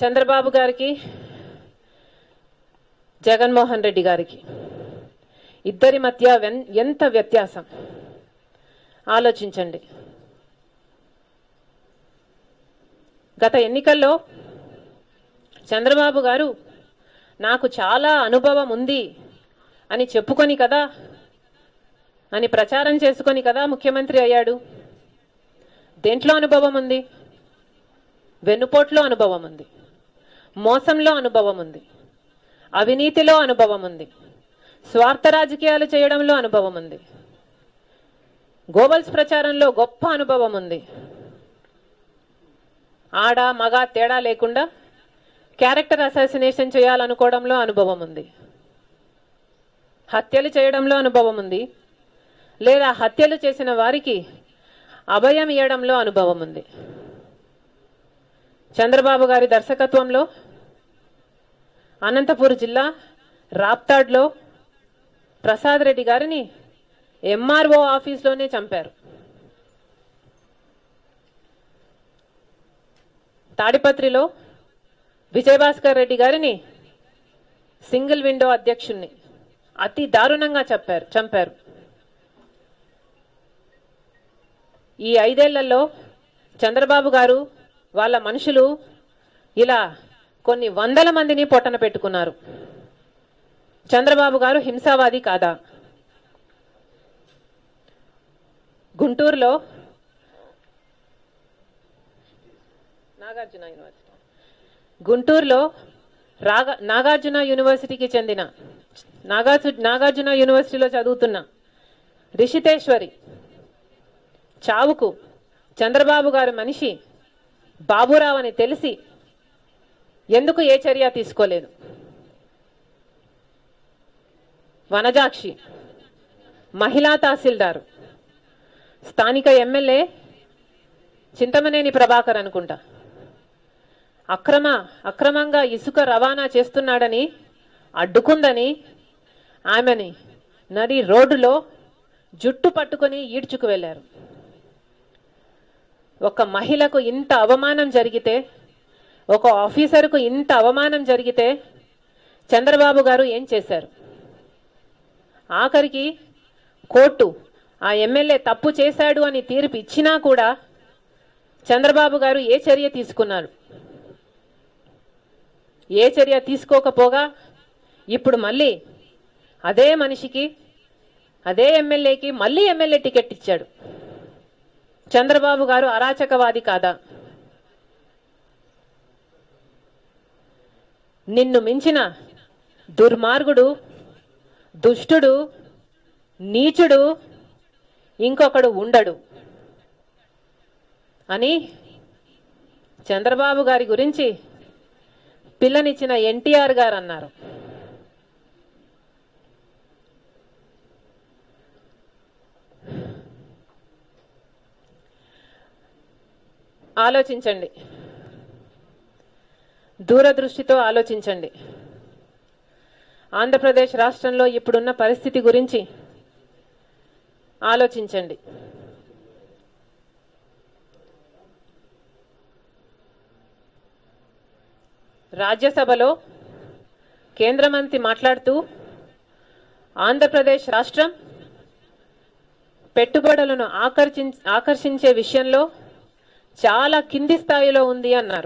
చంద్రబాబు గారికి జగన్మోహన్ రెడ్డి గారికి ఇద్దరి మధ్య వెన్- ఎంత వ్యత్యాసం ఆలోచించండి గత ఎన్నికల్లో చంద్రబాబు గారు నాకు చాలా అనుభవం ఉంది అని చెప్పుకొని కదా అని ప్రచారం చేసుకొని కదా ముఖ్యమంత్రి అయ్యాడు దేంట్లో అనుభవం ఉంది వెన్నుపోట్లో అనుభవం ఉంది మోసంలో అనుభవం ఉంది అవినీతిలో అనుభవం ఉంది స్వార్థ రాజకీయాలు చేయడంలో అనుభవం ఉంది గోబల్స్ ప్రచారంలో గొప్ప అనుభవం ఉంది ఆడ మగ తేడా లేకుండా క్యారెక్టర్ అసాసినేషన్ చేయాలనుకోవడంలో అనుభవం ఉంది హత్యలు చేయడంలో అనుభవం ఉంది లేదా హత్యలు చేసిన వారికి అభయం ఇవ్వడంలో అనుభవం ఉంది చంద్రబాబు గారి దర్శకత్వంలో అనంతపూర్ జిల్లా రాప్తాడ్లో ప్రసాద్ రెడ్డి గారిని ఎంఆర్ఓ ఆఫీస్లోనే చంపారు తాడిపత్రిలో విజయభాస్కర్ రెడ్డి గారిని సింగిల్ విండో అధ్యక్షుణ్ణి అతి దారుణంగా చెప్పారు చంపారు ఈ ఐదేళ్లలో చంద్రబాబు గారు వాళ్ళ మనుషులు ఇలా కొన్ని వందల మందిని పొట్టన పెట్టుకున్నారు చంద్రబాబు గారు హింసావాది కాదా గుంటూరులో నాగార్జున యూనివర్సిటీ గుంటూరులో రాగ నాగార్జున యూనివర్సిటీకి చెందిన నాగార్జు నాగార్జున యూనివర్సిటీలో చదువుతున్న రిషితేశ్వరి చావుకు చంద్రబాబు గారి మనిషి బాబురావు అని తెలిసి ఎందుకు ఏ చర్య తీసుకోలేదు వనజాక్షి మహిళా తహసీల్దారు స్థానిక ఎమ్మెల్యే చింతమనేని ప్రభాకర్ అనుకుంటా అక్రమ అక్రమంగా ఇసుక రవాణా చేస్తున్నాడని అడ్డుకుందని ఆమెని నడి రోడ్డులో జుట్టు పట్టుకొని ఈడ్చుకు వెళ్ళారు ఒక మహిళకు ఇంత అవమానం జరిగితే ఒక ఆఫీసర్కు ఇంత అవమానం జరిగితే చంద్రబాబు గారు ఏం చేశారు ఆఖరికి కోర్టు ఆ ఎమ్మెల్యే తప్పు చేశాడు అని తీర్పు ఇచ్చినా కూడా చంద్రబాబు గారు ఏ చర్య తీసుకున్నారు ఏ చర్య తీసుకోకపోగా ఇప్పుడు మళ్ళీ అదే మనిషికి అదే ఎమ్మెల్యేకి మళ్ళీ ఎమ్మెల్యే టికెట్ ఇచ్చాడు చంద్రబాబు గారు అరాచకవాది కాదా నిన్ను మించిన దుర్మార్గుడు దుష్టుడు నీచుడు ఇంకొకడు ఉండడు అని చంద్రబాబు గారి గురించి పిల్లనిచ్చిన ఎన్టీఆర్ గారు అన్నారు ఆలోచించండి దూరదృష్టితో ఆలోచించండి ఆంధ్రప్రదేశ్ రాష్ట్రంలో ఇప్పుడున్న పరిస్థితి గురించి ఆలోచించండి రాజ్యసభలో కేంద్ర మంత్రి మాట్లాడుతూ ఆంధ్రప్రదేశ్ రాష్ట్రం పెట్టుబడులను ఆకర్షిం ఆకర్షించే విషయంలో చాలా కింది స్థాయిలో ఉంది అన్నారు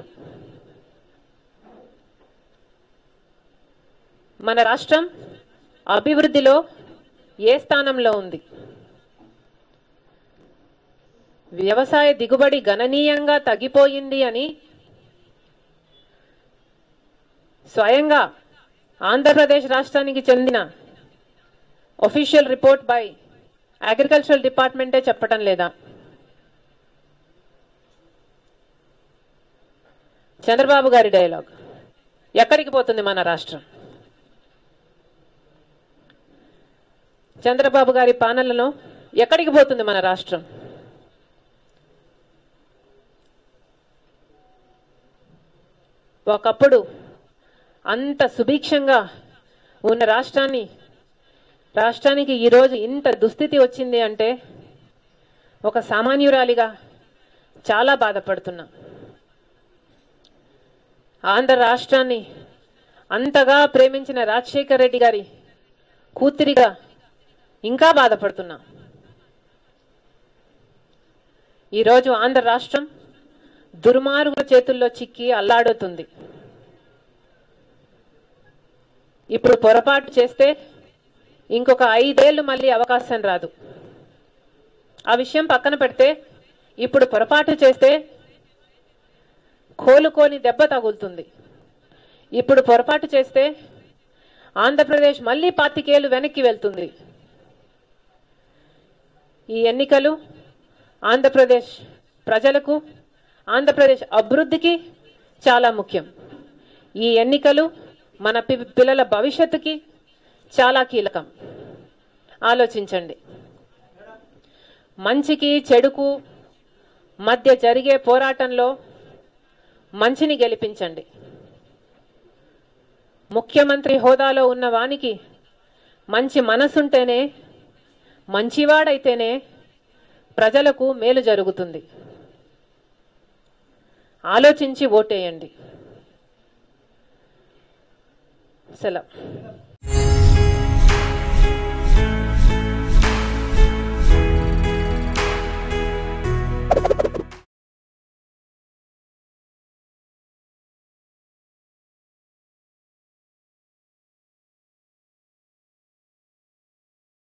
మన రాష్ట్రం అభివృద్ధిలో ఏ స్థానంలో ఉంది వ్యవసాయ దిగుబడి గణనీయంగా తగ్గిపోయింది అని స్వయంగా ఆంధ్రప్రదేశ్ రాష్ట్రానికి చెందిన ఒఫీషియల్ రిపోర్ట్ బై అగ్రికల్చరల్ డిపార్ట్మెంటే చెప్పటం లేదా చంద్రబాబు గారి డైలాగ్ ఎక్కడికి పోతుంది మన రాష్ట్రం చంద్రబాబు గారి పాలనలో ఎక్కడికి పోతుంది మన రాష్ట్రం ఒకప్పుడు అంత సుభిక్షంగా ఉన్న రాష్ట్రాన్ని రాష్ట్రానికి ఈరోజు ఇంత దుస్థితి వచ్చింది అంటే ఒక సామాన్యురాలిగా చాలా బాధపడుతున్నా ఆంధ్ర రాష్ట్రాన్ని అంతగా ప్రేమించిన రాజశేఖర్ రెడ్డి గారి కూతురిగా ఇంకా బాధపడుతున్నా ఈరోజు ఆంధ్ర రాష్ట్రం దుర్మార్గుల చేతుల్లో చిక్కి అల్లాడుతుంది ఇప్పుడు పొరపాటు చేస్తే ఇంకొక ఐదేళ్లు మళ్ళీ అవకాశం రాదు ఆ విషయం పక్కన పెడితే ఇప్పుడు పొరపాటు చేస్తే కోలుకోని దెబ్బ తగులుతుంది ఇప్పుడు పొరపాటు చేస్తే ఆంధ్రప్రదేశ్ మళ్ళీ పాతికేలు వెనక్కి వెళ్తుంది ఈ ఎన్నికలు ఆంధ్రప్రదేశ్ ప్రజలకు ఆంధ్రప్రదేశ్ అభివృద్ధికి చాలా ముఖ్యం ఈ ఎన్నికలు మన పి- పిల్లల భవిష్యత్తుకి చాలా కీలకం ఆలోచించండి మంచికి చెడుకు మధ్య జరిగే పోరాటంలో మంచిని గెలిపించండి ముఖ్యమంత్రి హోదాలో ఉన్న వానికి మంచి మనసుంటేనే మంచివాడైతేనే ప్రజలకు మేలు జరుగుతుంది ఆలోచించి ఓటేయండి సెలవు